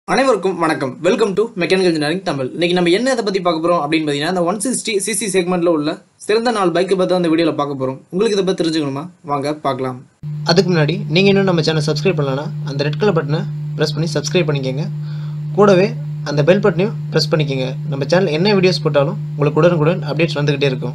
அனைவருக்கும் வணக்கம் welcome to mechanical engineering Tamil இன்னைக்கு நம்ம என்ன இதை பத்தி பார்க்க போறோம் அப்படின்னு பார்த்தீங்கன்னா இந்த ஒன் சிக்ஸ்டி சிசி செக்மெண்ட்ல உள்ள சிறந்த நாலு பைக்கை பற்றி அந்த வீடியோவில் பார்க்க போறோம் உங்களுக்கு இதை பற்றி தெரிஞ்சுக்கணுமா வாங்க பார்க்கலாம் அதுக்கு முன்னாடி நீங்கள் இன்னும் நம்ம சேனல் சப்ஸ்கிரைப் பண்ணலன்னா அந்த ரெட் கலர் பட்டனை ப்ரெஸ் பண்ணி சப்ஸ்கிரைப் பண்ணிக்கோங்க கூடவே அந்த பெல் பட்டனையும் ப்ரெஸ் பண்ணிக்கோங்க நம்ம சேனல் என்ன வீடியோஸ் போட்டாலும் உங்களுக்கு உடனுக்குடன் அப்டேட்ஸ் வந்துக்கிட்டே இருக்கும்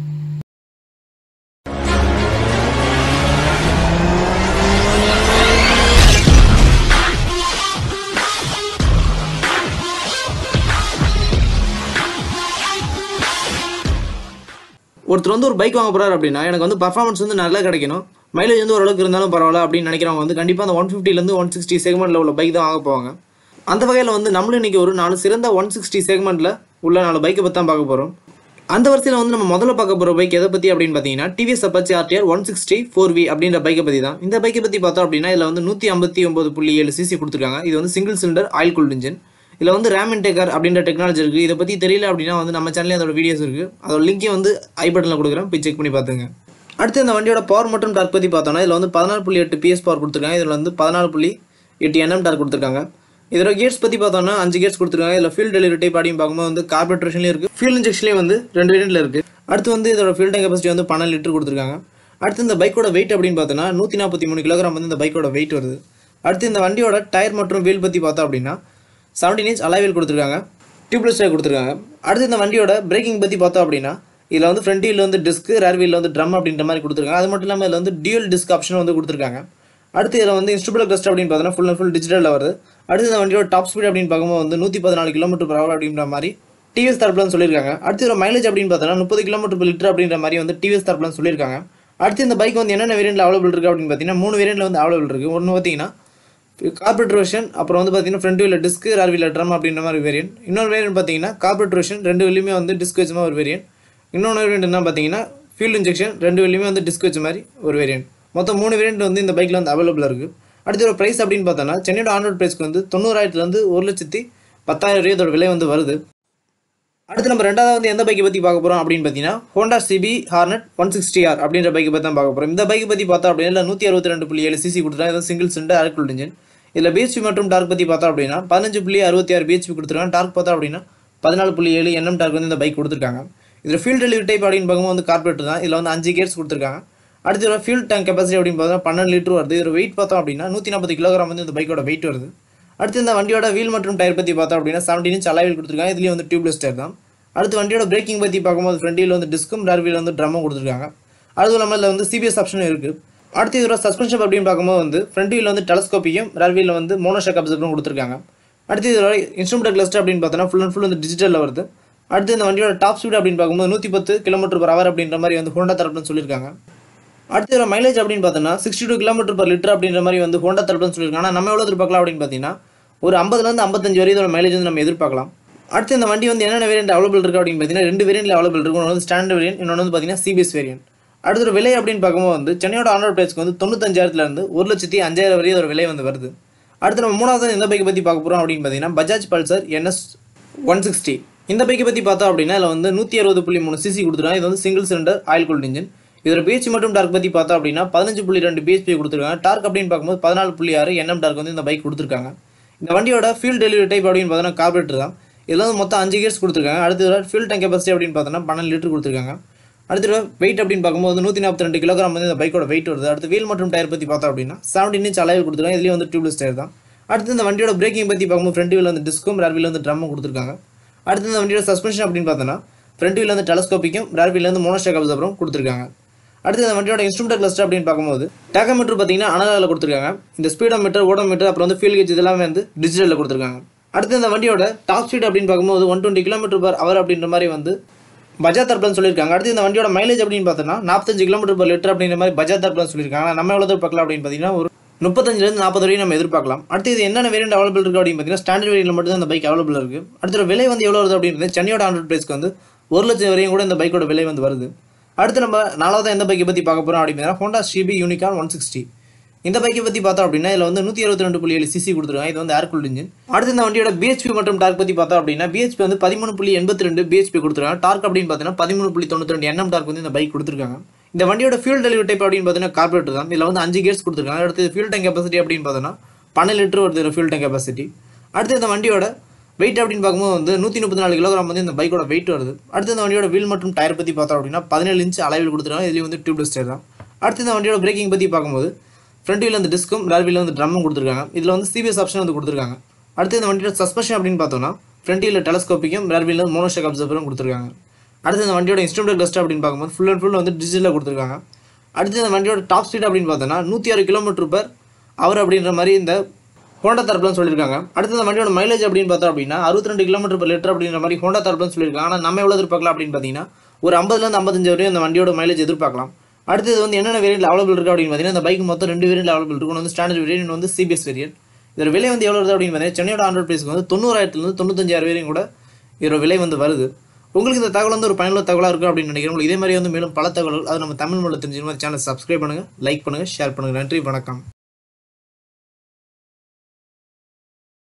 ஒருத்தர் வந்து ஒரு பைக் வாங்க போறாரு அப்படின்னா எனக்கு வந்து பர்ஃபார்மன்ஸ் வந்து நல்லா கிடைக்கணும் மைலேஜ் வந்து ஓரளவுக்கு இருந்தாலும் பரவாயில்ல அப்படின்னு நினைக்கிறவங்க வந்து கண்டிப்பாக அந்த ஒன் ஃபிஃப்டிலேருந்து ஒன் சிக்ஸ்டி செக்மெண்ட்டில் உள்ள பைக் தான் வாங்க போவாங்க அந்த வகையில் வந்து நம்மளும் இன்னைக்கு ஒரு நாலு சிறந்த ஒன் சிக்ஸ்டி செக்மெண்ட்டில் உள்ள நாலு பைக்கை பற்றி தான் பார்க்க போகிறோம் அந்த வரிசையில் வந்து நம்ம முதல்ல பார்க்க போகிற பைக் எதை பற்றி அப்படின்னு பார்த்தீங்கன்னா TVS Apache RTR one sixty four V அப்படின்ற பைக்கை பற்றி தான் இந்த பைக்கை பற்றி பார்த்தோம் அப்படின்னா இதில் வந்து நூற்றி ஐம்பத்தி ஒம்பது புள்ளி ஏழு சிசி கொடுத்துருக்காங்க இது வந்து single cylinder oil cooled engine இதில் வந்து ரேம் இன்டேக்கர் அப்படின்ற டெக்னாலஜி இருக்குது இதை பற்றி தெரியல அப்படின்னா வந்து நம்ம சேனல்லே அதோட வீடியோஸ் இருக்குது அதோட லிங்க்கே வந்து ஐ பட்டனில் கொடுக்குறேன் போய் செக் பண்ணி பார்த்துங்க அடுத்து இந்த வண்டியோட பவர் மற்றும் டார்க் பற்றி பார்த்தோம்னா இதில் வந்து பதினாறு புள்ளி எட்டு பிஎஸ் பவர் கொடுத்துருக்காங்க இதில் வந்து பதினாலு புள்ளி எட்டு என்எம் டார்க் கொடுத்துருக்காங்க இதோட கேட்ஸ் பற்றி பார்த்தோம்னா அஞ்சு கேட்ஸ் கொடுத்துருக்காங்க இதில் ஃபீல் டெலிவரி டைப் அப்படின்னு பார்க்கும்போது வந்து கார்பரேஷன்லேயும் இருக்குது ஃபியூல் இன்ஜெக்ஷன்லேயும் வந்து ரெண்டு வேரியண்ட்டில் இருக்குது அடுத்து வந்து இதோட ஃபியூல் டேங்க் கெப்பாசிட்டி வந்து பன்னெண்டு லிட்டர் கொடுத்துருக்காங்க அடுத்து இந்த பைக்கோட வெயிட் அப்படின்னு பார்த்தோன்னா நூற்றி நாற்பத்தி மூணு கிலோகிராம் வந்து இந்த பைக்கோட வெயிட் வருது அடுத்து இந்த வண்டியோட டயர் மற்றும் வீல் பற்றி பார்த்தோம் அப்படின்னா செவன்டீன் இன்ச் அலைவில் கொடுத்துருக்காங்க டியூப்லெஸ் டயர் கொடுத்துருக்காங்க அடுத்து இந்த வண்டியோட பிரேக்கிங் பற்றி பார்த்தோம் அப்படின்னா இதில் வந்து ஃப்ரண்ட் வீல் வந்து டிஸ்க் ரேர் வீல் வந்து ட்ரம் அப்படின்ற மாதிரி கொடுத்துருக்காங்க அது மட்டும் இல்லாமல் இதில் வந்து டியூல் டிஸ்க் ஆப்ஷன் வந்து கொடுத்துருக்காங்க அடுத்து இதில் வந்து இன்ஸ்ட்ருபிள் கிளஸ்ட் அப்படின்னு பார்த்தோன்னா ஃபுல் அண்ட் ஃபுல் டிஜிட்டலில் வருது அடுத்து இந்த வண்டியோட டாப் ஸ்பீட் அப்படின்னு பார்க்கும்போது வந்து நூற்றி பதினாலு கிலோமீட்டர் பர் ஹவர் அப்படின்ற மாதிரி டிவிஎஸ் தரப்புலன்னு சொல்லியிருக்காங்க அடுத்து இதோட மைலேஜ் அப்படின்னு பார்த்தோன்னா முப்பது கிலோமீட்டர் லிட்டர் அப்படின்ற மாதிரி வந்து டிவிஎஸ் தரப்புலன்னு சொல்லியிருக்காங்க அடுத்து இந்த பைக் வந்து என்னென்ன வேரியண்ட்ல அவைலபிள் இருக்குது அப்படின்னு பார்த்தீங்கன்னா மூணு வேரியண்ட்ல வந்து அவைலபிள் இருக்குது ஒன்று பார்த்தீங்கன்னா கார்பரேட் வெர்ஷன் அப்புறம் வந்து பார்த்தீங்கன்னா front wheel disc rear wheel drum அப்படின்ற மாதிரி வேரியன்ட் இன்னொரு வேரியன்ட் பார்த்தீங்கன்னா கார்பரேட் வெர்ஷன் ரெண்டு வெளியுமே வந்து டிஸ்க் வச்ச மாதிரி ஒரு வேரியன்ட் இன்னொன்று வேரியன்ட் என்ன பார்த்தீங்கன்னா ஃபியூல் இன்ஜெக்ஷன் ரெண்டு வெளியுமே வந்து டிஸ்க் வச்ச மாதிரி ஒரு வேரியன்ட் மொத்தம் மூணு வேரியன்ட் வந்து இந்த பைக்கில் வந்து அவைலபிளாக இருக்குது அடுத்து ஒரு ப்ரைஸ் அப்படின்னு பார்த்தோன்னா சென்னையோட ஆன்ரோட் ப்ரைஸ்க்கு வந்து தொண்ணூறாயிரத்துலேருந்து ஒரு லட்சத்தி பத்தாயிரம் ரூபாய் இதோட விலை வந்து வருது அடுத்து நம்ம ரெண்டாவது வந்து எந்த பைக்கை பற்றி பார்க்க போகிறோம் அப்படின்னு பார்த்தீங்கன்னா Honda CB Hornet one sixty R அப்படின்ற பைக்கை பற்றி தான் பார்க்க போகிறோம் இந்த பைக்கை பற்றி பார்த்தா அப்படின்னா நூற்றி அறுபத்தி ரெண்டு புள்ளி ஏழு சிசி கொடுத்துருக்காங்க இது சிங்கிள் சிலிண்டர் அரைக்குள் இன்ஜின் இதில் பிஹெச்பி மற்றும் டார்க் பற்றி பார்த்தா அப்படின்னா பதினஞ்சு புள்ளி அறுபத்தி ஆறு பிஹெச்பி கொடுத்துருக்காங்க டார்க் பார்த்தா அப்படின்னா பதினாலு புள்ளி ஏழு என்எம் டார்க் வந்து இந்த பைக் கொடுத்துருக்காங்க இதில் ஃபியூல் டெலிவரி டைப் அப்படின்னு பார்க்கும்போது வந்து கார்பரேட் தான் இதில் வந்து அஞ்சு கேர்ஸ் கொடுத்துருக்காங்க அடுத்து இதோட ஃபியூல் டேங்க் கெப்பாசிட்டி அப்படின்னு பார்த்தா பன்னெண்டு லிட்டர் வருது இதோட வெயிட் பார்த்தோம் அப்படின்னா நூற்றி நாற்பது கிலோகிராம் வந்து இந்த பைக்கோட வெயிட் வருது அடுத்து இந்த வண்டியோட வீல் மற்றும் டயர் பற்றி பார்த்தோம் அப்படின்னா செவன்டீன் இன்ச் அலைவில் கொடுத்துருக்காங்க இதுலேயும் வந்து டியூப்லெஸ் டயர் தான் அடுத்து வண்டியோட பிரேக்கிங் பற்றி பார்க்கும்போது ஃப்ரண்ட் வீல் வந்து டிஸ்கும் டார் வீல் வந்து ட்ரம்மும் கொடுத்துருக்காங்க அதுவும் இல்லாமல் இதில் வந்து சிபிஎஸ் ஆப்ஷனும் இருக்குது அடுத்து இதோட சஸ்பென்ஷன் அப்படின்னு பார்க்கும்போது வந்து ஃப்ரண்ட் வீல் வந்து டெலஸ்கோப்பியும் ரேர் வீலில் வந்து மோனோஷாக் அப்சர்வரும் கொடுத்துருக்காங்க அடுத்து இதோட இன்ஸ்ட்ருமெண்ட் கிளஸ்டர் அப்படின்னு பார்த்தோன்னா ஃபுல் அண்ட் ஃபுல் வந்து டிஜிட்டலில் வருது அடுத்து இந்த வண்டியோட டாப் ஸ்பீட் அப்படின்னு பார்க்கும்போது நூற்றி பத்து கிலோமீட்டர் பர் ஹவர் அப்படின்ற மாதிரி வந்து ஹோண்டா தரப்புன்னு சொல்லியிருக்காங்க அடுத்து இதோட மைலேஜ் அப்படின்னு பார்த்தோன்னா sixty two kilometre per litre அப்படின்ற மாதிரி வந்து ஹோண்டா தரப்புன்னு சொல்லியிருக்காங்க ஆனால் நம்ம எவ்வளோ எதிர்பார்க்கலாம் அப்படின்னு பார்த்தீங்கன்னா ஒரு ஐம்பதுலேருந்து ஐம்பத்தஞ்சு வரை இதோட மைலேஜ் வந்து நம்ம எதிர்பார்க்கலாம் அடுத்து இந்த வண்டி வந்து என்னென்ன வேரியன்ட் அவைலபிள் இருக்குது அப்படின்னு பார்த்தீங்கன்னா ரெண்டு வேரியன்ட்ல அவைலபிள் இருக்கும் ஒன்று வந்து ஸ்டாண்டர்ட் வேரியன்ட் இன்னொன்று வந்து பார்த்தீங்கன்னா சிபிஎஸ் வேரியன்ட் அடுத்த ஒரு விலை அப்படின்னு பார்க்கும்போது வந்து சென்னையோட ஆன்ரோட் பிரைஸ்க்கு வந்து தொண்ணூத்தஞ்சாயிரத்துலேருந்து ஒரு லட்சத்தி அஞ்சாயிரம் வரை இதோட விலை வந்து வருது அடுத்து நம்ம மூணாவது எந்த பைக்கை பற்றி பார்க்க போகிறோம் அப்படின்னு பார்த்தீங்கன்னா Bajaj Pulsar NS one sixty இந்த பைக்கை பற்றி பார்த்தோம் அப்படின்னா இதில் வந்து நூற்றி அறுபது புள்ளி மூணு சிசி கொடுத்துருக்காங்க இது வந்து single cylinder oil cooled engine இதோட பிஹெச் மற்றும் டார்க் பற்றி பார்த்தோம் அப்படின்னா பதினஞ்சு புள்ளி ரெண்டு பிஹெச்பி கொடுத்துருக்காங்க டார்க் அப்படின்னு பார்க்கும்போது பதினாலு புள்ளி ஆறு என்எம் டார்க் வந்து இந்த பைக் கொடுத்துருக்காங்க இந்த வண்டியோட ஃபியூல் டெலிவரி டைப் அப்படின்னு பார்த்தோன்னா கார்பரேட்டர் தான் இதில் வந்து மொத்தம் அஞ்சு கியர்ஸ் கொடுத்துருக்காங்க அடுத்து இதோட ஃபியூல் டேங்க் கெப்பாசிட்டி அப்படின்னு பார்த்தோன்னா பன்னெண்டு லிட்டர் கொடுத்துருக்காங்க அடுத்து வெயிட் அப்படின்னு பார்க்கும்போது நூற்றி நாற்பத்தி ரெண்டு கிலோகிராம் வந்து இந்த பைக்கோட வெயிட் வருது அடுத்து வீல் மற்றும் டயர் பற்றி பார்த்தோம் அப்படின்னா செவன்டீன் இன்ச் அளவில் கொடுத்துருக்காங்க இதுலேயும் வந்து டியூப்லெஸ் டயர் தான் அடுத்து இந்த வண்டியோட பிரேக்கிங் பற்றி பார்க்கும்போது ஃப்ரண்ட் வீல் வந்து டிஸ்கும் ரேர் வீல் வந்து ட்ரம்மும் கொடுத்துருக்காங்க அடுத்து இந்த வண்டியோட சஸ்பென்ஷன் அப்படின்னு பார்த்தோன்னா ஃப்ரண்ட் வீல் வந்து டெலஸ்கோப்பிக்கும் ரேர் வீல் வந்து மோனோஸ்டாக் அப்சர்வரும் கொடுத்துருக்காங்க அடுத்து இந்த வண்டியோட இன்ஸ்ட்ருமெண்ட் கிளஸ்டர் அப்படின்னு பார்க்கும்போது டேக்கோமீட்டர் பார்த்தீங்கன்னா அனலாவில் கொடுத்துருக்காங்க இந்த ஸ்பீடோமீட்டர் ஓடோமீட்டர் அப்புறம் வந்து ஃபியூல் கேஜ் இதெல்லாமே வந்து டிஜிட்டலில் கொடுத்துருக்காங்க அடுத்து இந்த வண்டியோட டாப் ஸ்பீட் அப்படின்னு பார்க்கும்போது one twenty kilometre per hour அப்படின்ற மாதிரி வந்து பஜாஜ் தரப்புலன்னு சொல்லியிருக்காங்க அடுத்து இந்த வண்டியோட மைலேஜ் அப்படின்னு பார்த்தோன்னா நாற்பத்தஞ்சு கிலோமீட்டர் பர் லிட்டர் அப்படின்ற மாதிரி பஜாஜ் தரப்புலன்னு சொல்லியிருக்காங்க ஆனா நம்ம எவ்வளோ எதிர்பார்க்கலாம் அப்படின்னு பார்த்தீங்கன்னா ஒரு முப்பத்தஞ்சிலேருந்து நாற்பது வரையும் நம்ம எதிர்பார்க்கலாம் அடுத்து இது என்னென்ன வேரியன்ட் அவைலபிள் இருக்குது அப்படின்னு பார்த்தீங்கன்னா ஸ்டாண்டர்ட் வேரியன்ட்ல மட்டும் தான் இந்த பைக் அவைலபிள் இருக்குது அடுத்த விலை வந்து எவ்வளோ வருது அப்படின்றது சென்னையோட ஆண்ட்ராய்ட் ப்ரைஸ்க்கு வந்து ஒரு லட்சம் வரையும் கூட இந்த பைக்கோட விலை வந்து வருது அடுத்து நம்ம நாலாவது எந்த பைக்கை பற்றி பார்க்க போகிறோம் அப்படின்னு Honda CB Unicorn one sixty இந்த பைக்கை பற்றி பார்த்தோம் அப்படின்னா இதில் வந்து நூற்றி அறுபத்தி ரெண்டு புள்ளி ஏழு சிசி கொடுத்துருக்காங்க இது வந்து ஏர் கூல்ட் இன்ஜின் அடுத்து இந்த வண்டியோட பிஹெச்பி மற்றும் டார்க் பற்றி பார்த்தோம் அப்படின்னா பிஹெச்பி வந்து பதிமூணு புள்ளி எண்பத்தி ரெண்டு பிஹெச்பி கொடுத்துருக்காங்க டார்க் அப்படின்னு பார்த்தீங்கன்னா பதிமூணு புள்ளி தொண்ணூற்றி ரெண்டு என்எம் டார்க் வந்து இந்த பைக் கொடுத்துருக்காங்க இந்த வண்டியோட ஃபியூல் டெலிவரி டைப் அப்படின்னு பார்த்தீங்கன்னா கார்பரேட்டர் தான் இதில் வந்து அஞ்சு கேர்ஸ் கொடுத்துருக்காங்க அடுத்து ஃபியூல் டேங்க் கெப்பாசிட்டி அப்படின்னு பார்த்தோன்னா பன்னெண்டு லிட்டர் வருது ஃபியூல் டேங்க் கெப்பாசிட்டி அடுத்து இந்த வண்டியோட வெயிட் அப்படின்னு பார்க்கும்போது வந்து நூற்றி முப்பத்தி நாலு கிலோகிராம் வந்து இந்த பைக்கோட வெயிட் வருது அடுத்து இந்த வண்டியோட வீல் மற்றும் டயர் பற்றி பார்த்தோம் அப்படின்னா பதினேழு இன்ச் அளவில் கொடுத்துருக்காங்க இதுலேயும் வந்து டியூப்லெஸ் டயர் தான் அடுத்து இந்த வண்டியோட பிரேக்கிங் பற்றி பார்க்கும்போது ஃப்ரண்ட் வீல் வந்து டிஸ்க்கும் ரேர் வீல் வந்து ட்ரம்மும் கொடுத்துருக்காங்க இதில் வந்து சிபிஎஸ் ஆப்ஷன் வந்து கொடுத்துருக்காங்க அடுத்து இந்த வண்டியோட சஸ்பென்ஷன் அப்படின்னு பார்த்தோம்னா ஃப்ரண்ட் வீலில் டெலஸ்கோப்பிக்கும் ரேர் வீலில் வந்து மோனோஷக் அப்சர்வரும் கொடுத்துருக்காங்க அடுத்து இந்த வண்டியோட இன்ஸ்ட்ருமெண்ட் கிளஸ்ட் அப்படின்னு பார்க்கும்போது ஃபுல் அண்ட் ஃபுல் வந்து டிஜிட்டலில் கொடுத்துருக்காங்க அடுத்து இந்த வண்டியோட டாப் ஸ்பீட் அப்படின்னு பார்த்தோன்னா நூற்றி ஆறு கிலோமீட்டர் பர் அவர் அப்படின்ற மாதிரி இந்த ஹோண்டா தரப்புலன்னு சொல்லியிருக்காங்க அடுத்து இந்த வண்டியோட மைலேஜ் அப்படின்னு பார்த்தோம் அப்படின்னா அறுபத்தி ரெண்டு கிலோமீட்டர் per லிட்டர் அப்படின்ற மாதிரி ஹோண்டா தரப்புலன்னு சொல்லியிருக்காங்க ஆனால் நம்ம எவ்வளோ எதிர்பார்க்கலாம் அப்படின்னு பார்த்தீங்கன்னா ஒரு ஐம்பதுலேருந்து ஐம்பத்தஞ்சு வரையும் இந்த வண்டியோட மைலேஜ் எதிர்பார்க்கலாம் அடுத்து இது வந்து என்னென்ன வேரியன்ட் அவைலபிள் இருக்குது அப்படின்னு பார்த்தீங்கன்னா இந்த பைக் மொத்தம் ரெண்டு வேரியன்ட் அவைலபிள் இருக்கும் ஒன்று வந்து ஸ்டாண்டர்ட் வேரியன்ட் வந்து சிபிஎஸ் வேரியன்ட் இதோட விலை வந்து எவ்வளோ வருது அப்படின்னு பார்த்தீங்கன்னா சென்னையோட ஆண்ட்ராய்ட் ப்ரைஸ்க்கு வந்து தொண்ணூறாயிரத்துலேருந்து தொண்ணூத்தஞ்சாயிரம் வரையும் கூட இதோட விலை வந்து வருது உங்களுக்கு இந்த தகவல் வந்து ஒரு பயனுள்ள தகவலாக இருக்கும் அப்படின்னு நினைக்கிறேன் உங்களுக்கு இதே மாதிரி வந்து மேலும் பல தகவல்கள் அது நம்ம தமிழ் மொழியில் தெரிஞ்ச மாதிரி சேனல் சப்ஸ்கிரைப் பண்ணுங்கள் லைக் பண்ணுங்கள் ஷேர் பண்ணுங்கள் நன்றி வணக்கம்